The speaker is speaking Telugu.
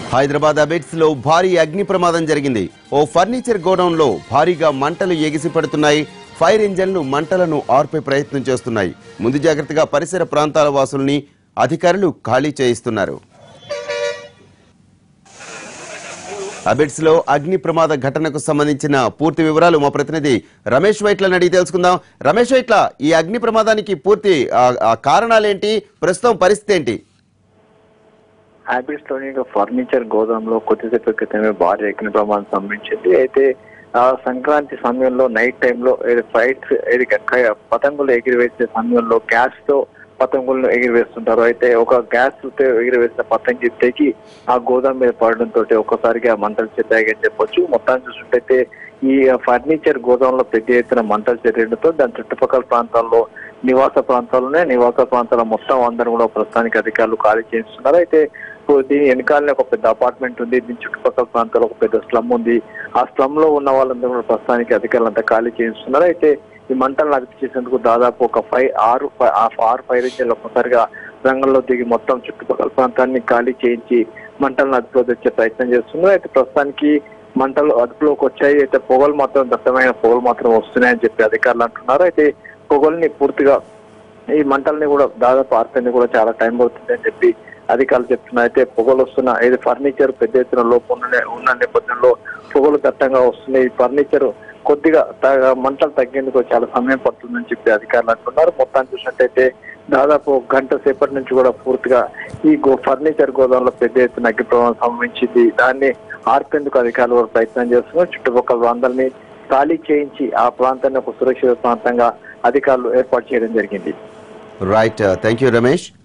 హైదరాబాద్ అబిడ్స్ లో భారీ అగ్ని ప్రమాదం జరిగింది ఓ ఫర్నిచర్ గోడౌన్ లో భారీగా మంటలు ఎగిసి పడుతున్నాయి ఫైర్ ఇంజన్లు మంటలను ఆర్పే ప్రయత్నం చేస్తున్నాయి ముందు జాగ్రత్తగా పరిసర ప్రాంతాల వాసుల్ని అధికారులు ఖాళీ చేయిస్తున్నారు అబిడ్స్ లో అగ్ని ప్రమాద ఘటనకు సంబంధించిన పూర్తి వివరాలు మా ప్రతినిధి రమేష్ వైట్లని అడిగి తెలుసుకుందాం రమేష్ వైట్ల ఈ అగ్ని ప్రమాదానికి పూర్తి ఆ, ఆ కారణాలేంటి ప్రస్తుతం పరిస్థితి ఏంటి హ్యాబిట్స్ లోని ఒక ఫర్నిచర్ గోదాంలో కొద్దిసేపు క్రితమే భారీ అగ్ని ప్రమాదం సంభవించింది అయితే ఆ సంక్రాంతి సమయంలో నైట్ టైంలో ఏది ఫైట్స్ ఏది క- పతంగులు ఎగిరివేసే సమయంలో గ్యాస్ తో పతంగులను ఎగిరివేస్తుంటారు అయితే ఒక గ్యాస్ తో ఎగిరివేసిన పతంగి తెగి ఆ గోదాం మీద పడడంతో ఒక్కసారిగా మంటలు చెందాయని చెప్పొచ్చు మొత్తాన్ని చూసుకుంటే ఈ ఫర్నిచర్ గోదాంలో పెద్ద ఎత్తున మంటలు చెరడంతో దాని చుట్టుపక్కల ప్రాంతాల్లో నివాస ప్రాంతాల్లోనే నివాస ప్రాంతాల మొత్తం అందరూ కూడా ప్రస్తుతానికి అధికారులు ఖాళీ చేస్తున్నారు అయితే ఇప్పుడు దీని వెనకాలనే ఒక పెద్ద అపార్ట్మెంట్ ఉంది దీని చుట్టుపక్కల ప్రాంతాల్లో ఒక పెద్ద స్లమ్ ఉంది ఆ స్లమ్ లో ఉన్న వాళ్ళందరూ కూడా ప్రస్తుతానికి అధికారులు అంతా ఖాళీ చేస్తున్నారు అయితే ఈ మంటలను అదుపు చేసేందుకు దాదాపు ఒక ఫైవ్ ఆరు ఫై- ఆ ఆరు ఫైర్ ఇంజిన్లు ఒక్కసారిగా రంగంలో దిగి మొత్తం చుట్టుపక్కల ప్రాంతాన్ని ఖాళీ చేయించి మంటలను అదుపులో తెచ్చే ప్రయత్నం చేస్తున్నారు అయితే ప్రస్తుతానికి మంటలు అదుపులోకి వచ్చాయి అయితే పొగలు మాత్రం దట్టమైన పొగలు మాత్రం వస్తున్నాయని చెప్పి అధికారులు అంటున్నారు అయితే పొగల్ని పూర్తిగా ఈ మంటల్ని కూడా దాదాపు ఆర్పేందుకు కూడా చాలా టైం పడుతుంది అని చెప్పి అధికారులు చెప్తున్నారు అయితే పొగలు వస్తున్న ఇది ఫర్నిచర్ పెద్ద ఎత్తున లోపం ఉన్న ఉన్న నేపథ్యంలో పొగలు దట్టంగా వస్తున్నాయి ఈ ఫర్నిచర్ కొద్దిగా త- మంటలు తగ్గేందుకు చాలా సమయం పడుతుందని చెప్పి అధికారులు అంటున్నారు మొత్తాన్ని చూసినట్టయితే దాదాపు ఒక గంట సేపటి నుంచి కూడా పూర్తిగా ఈ గో ఫర్నిచర్ గోదాంలో పెద్ద ఎత్తున అగ్ని ప్రమాదం సంభవించింది దాన్ని ఆర్పేందుకు అధికారులు కూడా ప్రయత్నం చేస్తున్నారు చుట్టుపక్కల అందరినీ ఖాళీ చేయించి ఆ ప్రాంతాన్ని ఒక సురక్షిత ప్రాంతంగా అధికారులు ఏర్పాటు చేయడం జరిగింది రైట్ థ్యాంక్ యూ రమేష్